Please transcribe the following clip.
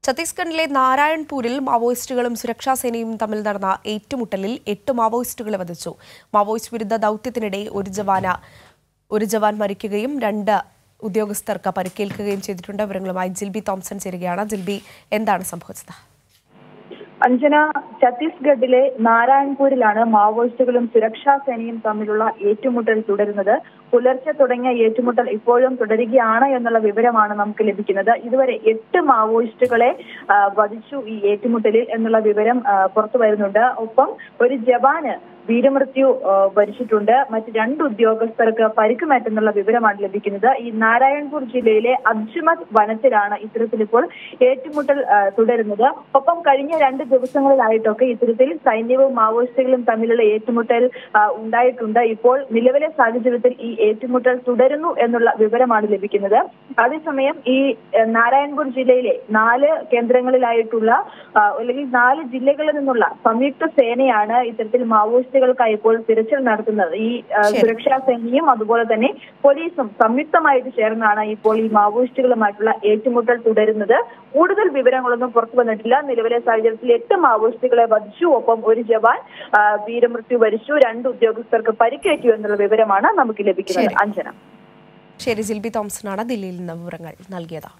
ഛത്തീസ്ഗഡിലെ നാരായൺപൂരിൽ മാവോയിസ്റ്റുകളും സുരക്ഷാ സേനയും തമ്മിൽ നടന്ന ഏറ്റുമുട്ടലിൽ എട്ട് മാവോയിസ്റ്റുകളെ വധിച്ചു മാവോയിസ്റ്റ് വിരുദ്ധ ദൌത്യത്തിനിടെ ഒരു ജവാന ഒരു ജവാൻ മരിക്കുകയും രണ്ട് ഉദ്യോഗസ്ഥർക്ക് പരിക്കേൽക്കുകയും ചെയ്തിട്ടുണ്ട് വിവരങ്ങളുമായി ജിൽബി തോംസൺ ചേരുകയാണ് ജിൽബി എന്താണ് സംഭവിച്ചത് അഞ്ജന ഛത്തീസ്ഗഡിലെ നാരായൺപൂരിലാണ് മാവോയിസ്റ്റുകളും സുരക്ഷാ സേനയും തമ്മിലുള്ള ഏറ്റുമുട്ടൽ തുടരുന്നത് പുലർച്ചെ തുടങ്ങിയ ഏറ്റുമുട്ടൽ ഇപ്പോഴും തുടരുകയാണ് എന്നുള്ള വിവരമാണ് നമുക്ക് ലഭിക്കുന്നത് ഇതുവരെ എട്ട് മാവോയിസ്റ്റുകളെ ആ, വധിച്ചു ഈ ഏറ്റുമുട്ടലിൽ എന്നുള്ള വിവരം ആ, പുറത്തു വരുന്നുണ്ട് ഒപ്പം ഒരു ജവാന് വീരമൃത്യു ആ, വരിച്ചിട്ടുണ്ട് മറ്റ് രണ്ട് ഉദ്യോഗസ്ഥർക്ക് പരിക്കുമേറ്റെന്നുള്ള വിവരമാണ് ലഭിക്കുന്നത് ഈ നാരായൺപൂർ ജില്ലയിലെ അബ്ജുമത് വനത്തിലാണ് ഇത്തരത്തിൽ ഇപ്പോൾ ഏറ്റുമുട്ടൽ ആ, തുടരുന്നത് ഒപ്പം കഴിഞ്ഞ രണ്ട് ദിവസങ്ങളിലായിട്ടൊക്കെ ഇത്തരത്തിൽ സൈന്യവും മാവോയിസ്റ്റുകളും തമ്മിലുള്ള ഏറ്റുമുട്ടൽ ആ, ഉണ്ടായിട്ടുണ്ട് ഇപ്പോൾ നിലവിലെ സാഹചര്യത്തിൽ ഈ ഏറ്റുമുട്ടൽ തുടരുന്നു എന്നുള്ള വിവരമാണ് ലഭിക്കുന്നത് അതേസമയം ഈ ആ, നാരായൺപൂർ ജില്ലയിലെ നാല് കേന്ദ്രങ്ങളിലായിട്ടുള്ള ആ, അല്ലെങ്കിൽ നാല് ജില്ലകളിൽ നിന്നുള്ള സംയുക്ത സേനയാണ് ഇത്തരത്തിൽ മാവോയിസ്റ്റുകൾക്കായി ഇപ്പോൾ തിരച്ചിൽ നടത്തുന്നത് ഈ ആ, ശരി. സുരക്ഷാ സേനയും അതുപോലെ തന്നെ പോലീസും സംയുക്തമായിട്ട് ചേർന്നാണ് ഇപ്പോൾ ഈ മാവോയിസ്റ്റുകളുമായിട്ടുള്ള ഏറ്റുമുട്ടൽ തുടരുന്നത് കൂടുതൽ വിവരങ്ങളൊന്നും പുറത്തു വന്നിട്ടില്ല നിലവിലെ സാഹചര്യത്തിൽ എട്ട് മാവോയിസ്റ്റുകളെ വധിച്ചു ഒപ്പം ഒരു ജവാൻ ആ, വീരമൃത്യു വരിച്ചു രണ്ട് ഉദ്യോഗസ്ഥർക്ക് പരിക്കേറ്റു എന്നുള്ള വിവരമാണ് നമുക്ക് ലഭിക്കുന്നത് ശരി. അഞ്ജന ശരി ജിൽബി തോംസണാണ് ദില്ലിയിൽ നിന്ന് വിവരങ്ങൾ നൽകിയത്